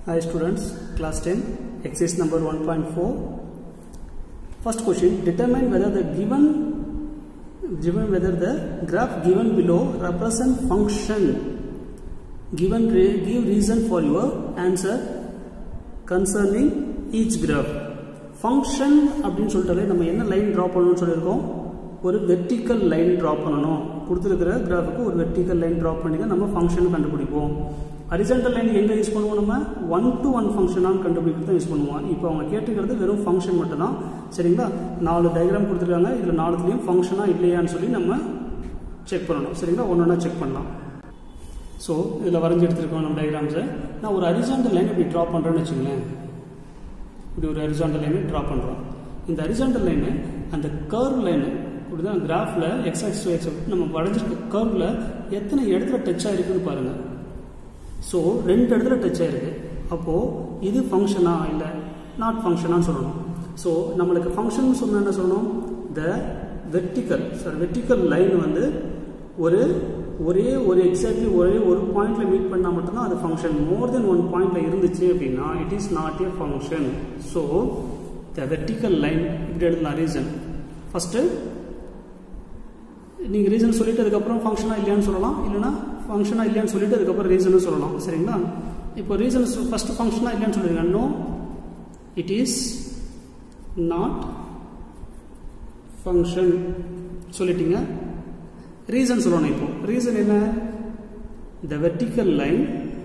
Hi students, class 10, exercise number 1.4. First question, determine whether the given given whether the graph given below represent function given re, give reason for your answer concerning each graph function அப்படின்னு சொல்லிட்டாலே நம்ம என்ன line draw பண்ணணும்னு சொல்லியிருக்கோம் ஒரு vertical line draw பண்ணணும் கொடுத்துருக்கிற கிராஃபுக்கு ஒரு vertical line draw பண்ணி தான் நம்ம ஃபங்க்ஷன் கண்டுபிடிப்போம் ஹரிசன்டல் லைன் எங்கே யூஸ் பண்ணுவோம் நம்ம ஒன் டு ஒன் ஃபங்க்ஷனாக கண்டுபிடிக்கிறது தான் யூஸ் பண்ணுவோம் இப்போ அவங்க கேட்டுக்கிறது வெறும் ஃபங்க்ஷன் மட்டும் தான் சரிங்களா நாலு டயக்ராம் கொடுத்துருக்காங்க இதில் நாலுத்துலேயும் ஃபங்க்ஷனாக இல்லையான்னு சொல்லி நம்ம செக் பண்ணணும் சரிங்களா ஒன்று ஒன்றா செக் பண்ணலாம் ஸோ இதில் வரைஞ்சி எடுத்துருக்கோம் நம்ம டயக்ராம்ஸை நான் ஒரு ஹரிசாண்டல் லைன் இப்படி ட்ரா பண்ணுறேன்னு வச்சுங்களேன் இப்படி ஒரு ஹரிசாண்டல் லைனை ட்ரா பண்ணுறோம் இந்த ஹரிசாண்டல் லைனு அந்த கர்வ் லைனு இப்படி தான் கிராஃபில் எக்ஸ் எக்ஸ் எக்ஸ் நம்ம வரைஞ்சிருக்க கர்வில் எத்தனை இடத்துல டச் ஆகிருக்குன்னு பாருங்கள் ஸோ ரெண்டு இடத்துல டச் ஆகிருக்கு அப்போது இது ஃபங்க்ஷனா இல்லை நாட் ஃபங்க்ஷனான்னு சொல்லணும் ஸோ நம்மளுக்கு ஃபங்க்ஷன் சொன்னால் என்ன சொல்லணும் the vertical sir vertical line வந்து ஒரு ஒரே ஒரு எக்ஸாக்ட்லி ஒரே ஒரு பாயிண்ட்ல மீட் பண்ணால் மட்டும்தான் அது ஃபங்க்ஷன் மோர் தென் ஒன் பாயிண்ட்ல இருந்துச்சு அப்படின்னா it is not a function so the vertical line இப்படி எடுக்கலாம் ரீசன் ஃபஸ்ட்டு நீங்கள் ரீசன் சொல்லிட்டு அதுக்கப்புறம் ஃபங்க்ஷனாக இல்லையான்னு சொல்லலாம் இல்லைனா ஃபங்க்ஷனாக இல்லையான்னு சொல்லிட்டு அதுக்கப்புறம் ரீசனும் சொல்லலாம் சரிங்களா இப்போ ரீசன் ஃபஸ்ட்டு ஃபங்க்ஷனாக இல்லையான்னு சொல்லிடுங்க no it is not function சொல்லிட்டீங்க ரீசன் சொல்லணும் இப்போ ரீசன் என்ன the vertical line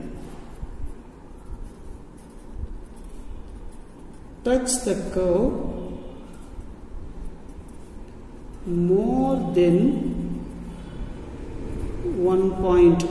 touch the curve more than one point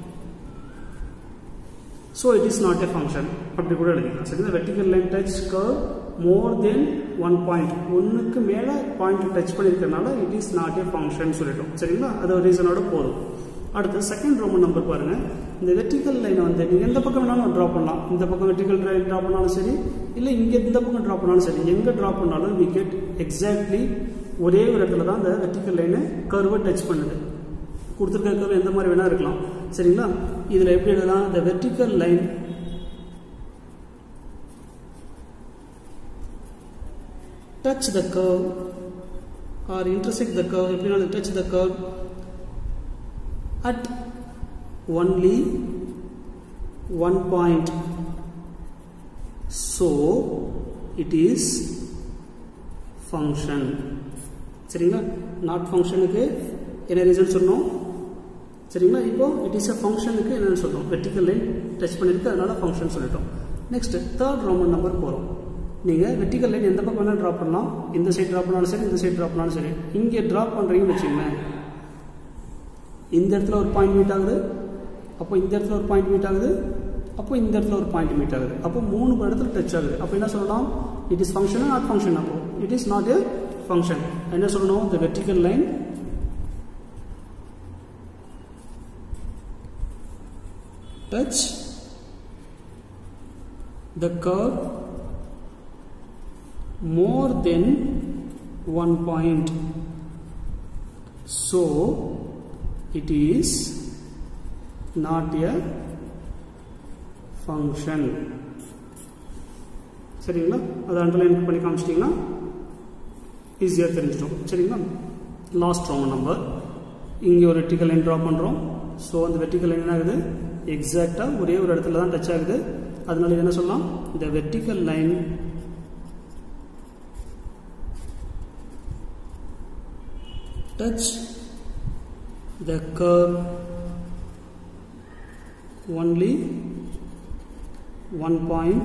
so it is not a function அப்படி கூட எழுதிக்கலாம் சரிங்களா vertical line touch curve more than one point ஒன்றுக்கு மேலே பாயிண்ட் டச் பண்ணியிருக்கனால it is not a function சொல்லிட்டோம் சரிங்களா அது ஒரு ரீசனோட போதும் அடுத்து செகண்ட் ரோமன் நம்பர் பாருங்க இந்த வெர்டிக்கல் லைனை வந்து நீங்கள் எந்த பக்கம் வேணாலும் ட்ரா பண்ணலாம் இந்த பக்கம் வெர்டிக்கல் லைன் ட்ரா பண்ணாலும் சரி இல்லை இங்கே இந்த பக்கம் ட்ரா பண்ணாலும் சரி எங்கே ட்ரா பண்ணாலும் வி கெட் எக்ஸாக்ட்லி ஒரே ஒரு இடத்துல தான் இந்த வெர்டிக்கல் லைனை கர்வை டச் பண்ணுது கொடுத்துருக்க கர்வ் எந்த மாதிரி வேணா இருக்கலாம் சரிங்களா இதில் எப்படி எழுதலாம் இந்த vertical line touch the curve or intersect the curve எப்படினாலும் touch the curve at only one point so it is function சரிங்களா நாட் ஃபங்க்ஷனுக்கு என்ன ரீசன் சொன்னோம் சரிங்களா இப்போ இட் இஸ் அ ஃபங்க்ஷனுக்கு என்னன்னு சொன்னோம் வெர்டிக்கல் லைன் டச் பண்ணிருக்கு அதனால ஃபங்க்ஷன் சொல்லிட்டோம் நெக்ஸ்ட் தேர்ட் ரோமன் நம்பர் போகிறோம் நீங்கள் வெர்டிக்கல் லைன் எந்த பக்கம் வேணாலும் ட்ராப் பண்ணலாம் இந்த சைட் ட்ராப் பண்ணாலும் சரி இந்த சைட் ட்ராப் பண்ணாலும் சரி இங்கே ட்ராப் பண்ணுறீங்கன்னு வச்சுங்களேன் இந்த இடத்துல ஒரு பாயிண்ட் மீட் ஆகுது அப்போ இந்த இடத்துல ஒரு பாயிண்ட் மீட் ஆகுது அப்போ இந்த இடத்துல ஒரு பாயிண்ட் மீட் ஆகுது அப்போ மூணு இடத்துல டச் ஆகுது அப்போ என்ன சொல்லலாம் it is function not function அப்போ it is not a function என்ன சொல்லணும் the vertical line touch the curve more than one point so it is not a function சரிங்களா அதை அண்டர்லைன் பண்ணி காமிச்சிட்டிங்கன்னா ஈஸியாக தெரிஞ்சிட்டோம் சரிங்களா லாஸ்ட் ரோமன் நம்பர் இங்கே ஒரு வெர்டிக்கல் லைன் ட்ரா பண்ணுறோம் ஸோ அந்த வெர்டிக்கல் லைன் என்ன ஆகுது எக்ஸாக்டாக ஒரே ஒரு இடத்துல தான் டச் ஆகுது அதனால என்ன சொல்லலாம் இந்த vertical line touch the curve only one point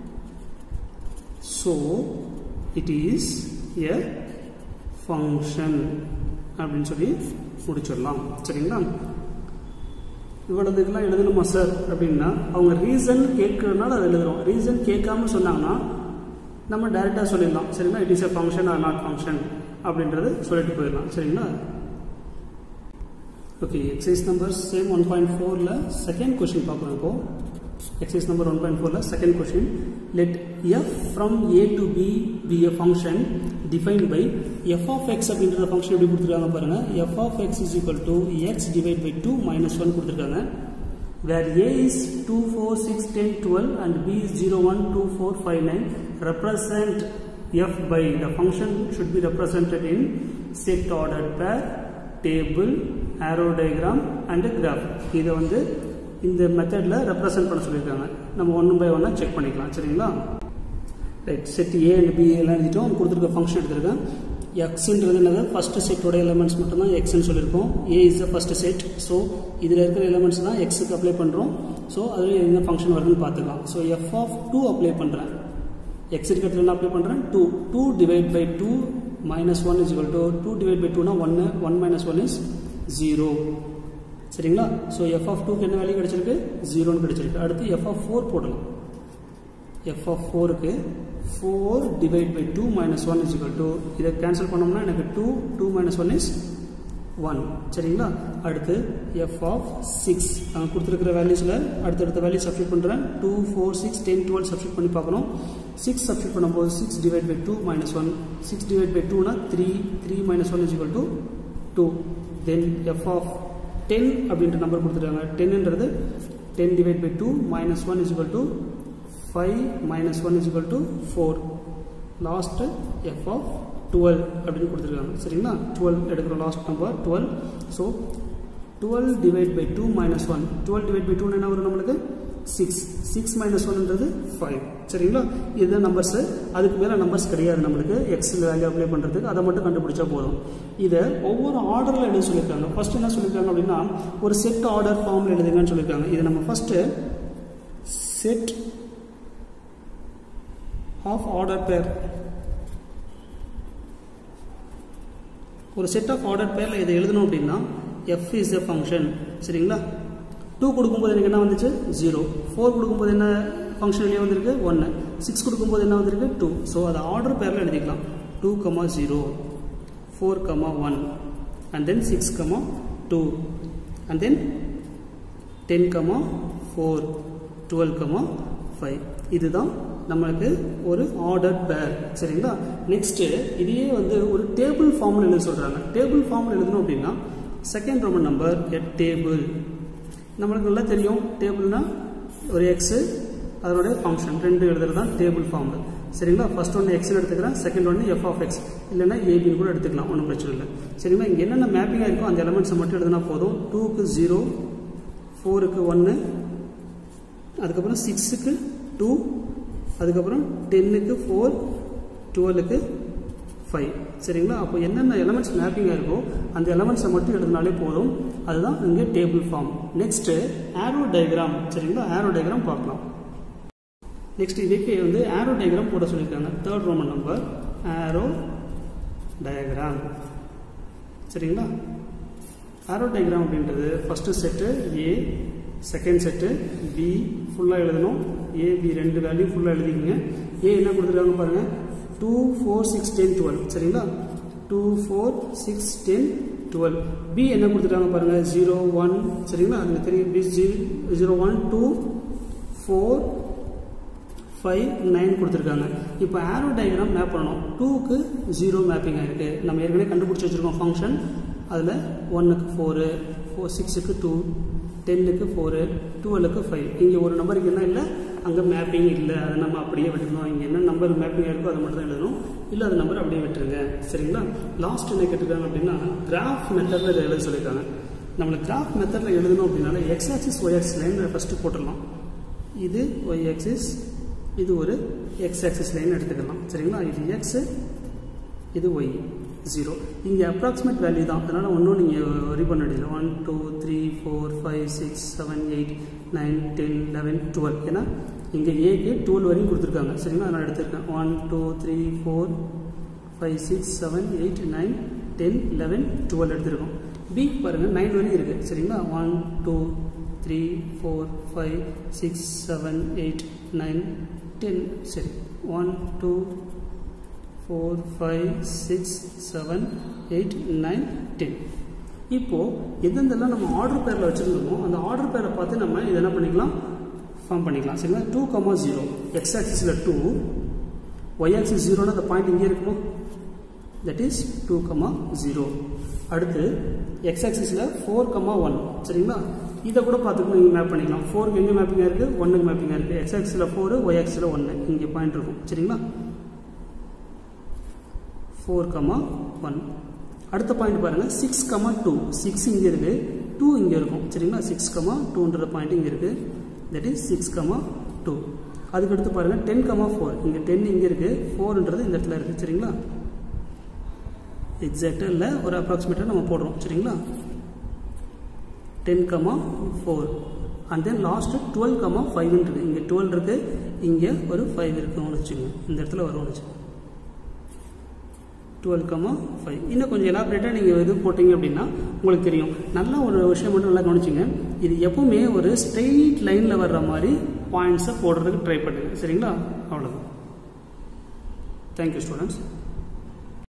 so it is a function அப்படின்னு சொல்லி முடிச்சிடலாம் சரிங்களா இவ்வளவுக்கெல்லாம் எழுதணுமா சார் அப்படின்னா அவங்க ரீசன் கேட்கறதுனால அதை எழுதுறோம் ரீசன் கேட்காம சொன்னாங்கன்னா நம்ம டைரெக்டாக சொல்லிடலாம் சரிங்களா it is a function or not function அப்படின்றது சொல்லிட்டு போயிடலாம் சரிங்களா okay exercise number same one point ஃபோரில் செகண்ட் கொஷின் பார்க்குறோம் இப்போ எக்ஸசைஸ் நம்பர் ஒன் பாயிண்ட் ஃபோரில் second question let F from A to B be a function define by F of X அப்படின்ற ஃபங்க்ஷன் எப்படி கொடுத்துருக்காங்க பாருங்க F of X is equal to X divide by two minus one கொடுத்துருக்காங்க where A is 2, 4, 6, 10, 12 and B is 0, 1, 2, 4, 5, 9 represent F by the function should be represented in set ordered pair, table, arrow diagram and graph. இதை வந்து இந்த மெத்தடில் represent பண்ண சொல்லியிருக்காங்க நம்ம ஒன்று by ஒன்னாக செக் பண்ணிக்கலாம் சரிங்களா right set A and B எல்லாம் எழுதிட்டோம் கொடுத்துருக்க ஃபங்க்ஷன் எடுத்திருக்கேன் எக்ஸ்ன்றது என்னது ஃபர்ஸ்ட் செட்டோட எலமெண்ட்ஸ் மட்டும் தான் எக்ஸ்ன்னு சொல்லியிருக்கோம் A is the first set so இதில் இருக்கிற எலமெண்ட்ஸ் தான் எக்ஸுக்கு அப்ளை பண்ணுறோம் ஸோ அதில் என்ன ஃபங்க்ஷன் வருதுன்னு பார்த்துக்கலாம் so F of two apply பண்ணுறேன் எக்ஸ் இருக்கிறதுல என்ன அப்ளை பண்ணுறேன் two two divide by two minus one is equal to two divide by டூனா ஒன்று one minus one is zero சரிங்களா ஸோ எஃப் ஆஃப் டூக்கு என்ன வேல்யூ கிடைச்சிருக்கு ஜீரோன்னு கிடைச்சிருக்கு அடுத்து எஃப் ஆஃப் ஃபோர் போடலாம் எஃப் ஆஃப் ஃபோருக்கு four divide by two minus one is equal to இதை கேன்சல் பண்ணோம்னா எனக்கு two two minus one is one சரிங்களா அடுத்து எஃப் ஆஃப் சிக்ஸ் அவங்க கொடுத்துருக்கிற வேல்யூஸில் அடுத்தடுத்த வேல்யூ சப்ஸ்டியூட் பண்ணுறேன் two four six ten twelve substitute பண்ணி பார்க்கணும் சிக்ஸ் சப்ஸ்டியூட் பண்ணும்போது six divide by two minus one six divide by டூனா three three minus one is equal to two then F of ten அப்படின்ற number கொடுத்துருக்காங்க டென்ன்றது ten divide by two minus one is equal to five minus one is equal to four last F of twelve அப்படின்னு கொடுத்துருக்காங்க சரிங்களா twelve எடுக்கிறோம் last number twelve so twelve divide by two minus one twelve divide by டூன்னு என்ன வரும் நம்மளுக்கு six six minus ஒன்ன்றது five சரிங்களா இதுதான் நம்பர்ஸு அதுக்கு மேலே நம்பர்ஸ் கிடையாது நம்மளுக்கு எக்ஸில் வேல்யூ அப்ளை பண்ணுறதுக்கு அதை மட்டும் கண்டுபிடிச்சா போதும் இதை ஒவ்வொரு ஆர்டரில் எழுத சொல்லியிருக்காங்க ஃபர்ஸ்ட் என்ன சொல்லியிருக்காங்க அப்படின்னா ஒரு செட் ஆர்டர் ஃபார்மில் எழுதுங்கன்னு சொல்லியிருக்காங்க இதை நம்ம ஃபஸ்ட்டு செட் ஆஃப் ஆர்டர் பேர் ஒரு செட் ஆஃப் ஆர்டர் பேரில் இதை எழுதணும் அப்படின்னா எஃப் இஸ் எ ஃபங்க்ஷன் சரிங்களா டூ கொடுக்கும்போது எனக்கு என்ன வந்துச்சு ஜீரோ ஃபோர் கொடுக்கும்போது என்ன ஃபங்க்ஷன் வெளியே வந்திருக்கு ஒன்று சிக்ஸ் கொடுக்கும்போது என்ன வந்திருக்கு டூ ஸோ அதை ஆர்டர் பேரில் எழுதிக்கலாம் two comma zero four comma one and then six comma two and then ten comma four twelve comma five இதுதான் நம்மளுக்கு ஒரு ஆர்டர் பேர் சரிங்களா நெக்ஸ்ட்டு இதையே வந்து ஒரு டேபிள் ஃபார்மில் எழுத சொல்கிறாங்க டேபிள் ஃபார்மில் எழுதணும் அப்படின்னா second Roman number a table நம்மளுக்கு நல்லா தெரியும் டேபிள்னா ஒரு எக்ஸு அதனுடைய ஃபங்க்ஷன் ரெண்டு எழுதுறது தான் டேபிள் ஃபார்ம் சரிங்களா ஃபர்ஸ்ட் ஒன்று எக்ஸ்னு எடுத்துக்கிறேன் செகண்ட் ஒன்று எஃப் ஆஃப் எக்ஸ் இல்லைன்னா ஏபின்னு கூட எடுத்துக்கலாம் ஒன்றும் பிரச்சனை இல்லை சரிங்களா இங்கே என்னென்ன மேப்பிங்காக இருக்கோ அந்த எலமெண்ட்ஸை மட்டும் எழுதினா போதும் டூக்கு ஜீரோ ஃபோருக்கு ஒன்று அதுக்கப்புறம் சிக்ஸுக்கு டூ அதுக்கப்புறம் டென்னுக்கு ஃபோர் டுவெலுக்கு ஃபைவ் சரிங்களா அப்போ என்னென்ன எலமெண்ட்ஸ் மேப்பிங்காக இருக்கோ அந்த எலமெண்ட்ஸை மட்டும் எழுதினாலே போதும் அதுதான் இங்கே table form next arrow diagram சரிங்களா ஆரோ டயக்ராம் பார்க்கலாம் நெக்ஸ்ட் இதுக்கு வந்து ஆரோ டயக்ராம் போட சொல்லியிருக்காங்க third Roman number arrow diagram சரிங்களா ஆரோ டயக்ராம் அப்படின்றது first set A second set B ஃபுல்லாக எழுதணும் ஏ பி ரெண்டு வேல்யூ ஃபுல்லாக எழுதிக்கங்க ஏ என்ன கொடுத்துருக்காங்க பாருங்கள் two four six ten twelve சரிங்களா two four six ten twelve B என்ன கொடுத்துருக்காங்க பாருங்கள் ஜீரோ ஒன் சரிங்களா அதுக்கு தெரியும் B zero one two four five nine கொடுத்துருக்காங்க இப்போ ஆரோ டயக்ராம் மேப் பண்ணணும் டூக்கு ஜீரோ மேப்பிங் ஆகிருக்கு நம்ம ஏற்கனவே கண்டுபிடிச்சி வச்சுருக்கோம் ஃபங்க்ஷன் அதில் ஒன்னுக்கு ஃபோரு ஃபோர் சிக்ஸுக்கு டூ டென்னுக்கு ஃபோரு டுவெலுக்கு ஃபைவ் இங்கே ஒரு நம்பருக்கு என்ன இல்லை அங்கே மேப்பிங் இல்லை அதை நம்ம அப்படியே விட்டுக்கணும் இங்கே என்ன நம்பர் மேப்பிங் இருக்கோ அதை மட்டும் தான் எழுதணும் இல்லை அந்த நம்பர் அப்படியே விட்டுருங்க சரிங்களா லாஸ்ட் என்ன கேட்டிருக்காங்க அப்படின்னா கிராஃப் மெத்தடில் இதை எழுத சொல்லியிருக்காங்க நம்மளுக்கு கிராஃப் மெத்தடில் எழுதணும் அப்படின்னால X axis Y axis line first போட்டுடலாம் இது ஒய் ஆக்சிஸ் இது ஒரு எக்ஸ் ஆக்சிஸ் லைன் எடுத்துக்கலாம் சரிங்களா இது எக்ஸு இது ஒய் ஜீரோ இங்கே அப்ராக்சிமேட் வேல்யூ தான் அதனால் ஒன்றும் நீங்கள் வரி பண்ண வேண்டியது one two three four five six seven eight nine ten eleven twelve ஏன்னா இங்கே ஏக்கு டுவெல் வரையும் கொடுத்துருக்காங்க சரிங்களா நான் எடுத்திருக்கேன் one two three four five six seven eight nine ten eleven twelve எடுத்திருக்கோம் பி பாருங்கள் நைன் வரையும் இருக்குது சரிங்களா one two three four five six seven eight nine ten சரி one two four five six seven eight nine ten இப்போது எந்தெந்தெல்லாம் நம்ம order பேரில் வச்சுருந்தோமோ அந்த ஆர்டர் பேரை பார்த்து நம்ம இதை என்ன பண்ணிக்கலாம் ஃபார்ம் பண்ணிக்கலாம் சரிங்களா டூ கமா ஜீரோ எக்ஸ் ஆக்சிஸில் டூ ஒய் ஆக்சிஸ் ஜீரோனா அந்த பாயிண்ட் இங்கே இருக்குமோ that is two comma zero அடுத்து எக்ஸ் ஆக்சிஸில் ஃபோர் கமா ஒன் சரிங்களா இதை கூட பார்த்துக்கணும் நீங்கள் மேப் பண்ணிக்கலாம் ஃபோருக்கு எங்கே மேப்பிங்காக இருக்குது ஒன்றுக்கு மேப்பிங்காக இருக்குது எக்ஸ் ஆக்ஸில் ஃபோரு ஒய் ஆக்ஸில் ஒன்று இங்கே பாயிண்ட் இருக்கும் சரிங்களா ஃபோர் கமா ஒன் அடுத்த பாயிண்ட் பாருங்கள் சிக்ஸ் கமா டூ சிக்ஸ் இங்கே இருக்குது டூ இங்கே இருக்கும் சரிங்களா சிக்ஸ் கமா டூன்ற பாயிண்ட் இங்கே இருக்குது that is six comma two அதுக்கடுத்து பாருங்கள் டென் கமா ஃபோர் இங்கே டென் இங்கே இருக்குது ஃபோர்ன்றது இந்த இடத்துல இருக்குது சரிங்களா எக்ஸாக்டாக இல்லை ஒரு அப்ராக்சிமேட்டாக நம்ம போடுறோம் சரிங்களா ten comma four and then last twelve comma ஃபைவ்னு இருக்குது இங்கே டுவெல் இருக்குது இங்கே ஒரு ஃபைவ் இருக்குன்னு வச்சுக்கோங்க இந்த இடத்துல வரும்னு வச்சுக்கோங்க டுவெல் கமா ஃபைவ் இன்னும் கொஞ்சம் எலாபரேட்டாக நீங்கள் இது போட்டிங்க அப்படின்னா உங்களுக்கு தெரியும் நல்ல ஒரு விஷயம் மட்டும் நல்லா கவனிச்சிங்க இது எப்பவுமே ஒரு ஸ்ட்ரெயிட் லைனில் வர்ற மாதிரி பாயிண்ட்ஸை போடுறதுக்கு ட்ரை பண்ணுங்கள் சரிங்களா அவ்வளோதான் தேங்க்யூ ஸ்டூடெண்ட்ஸ்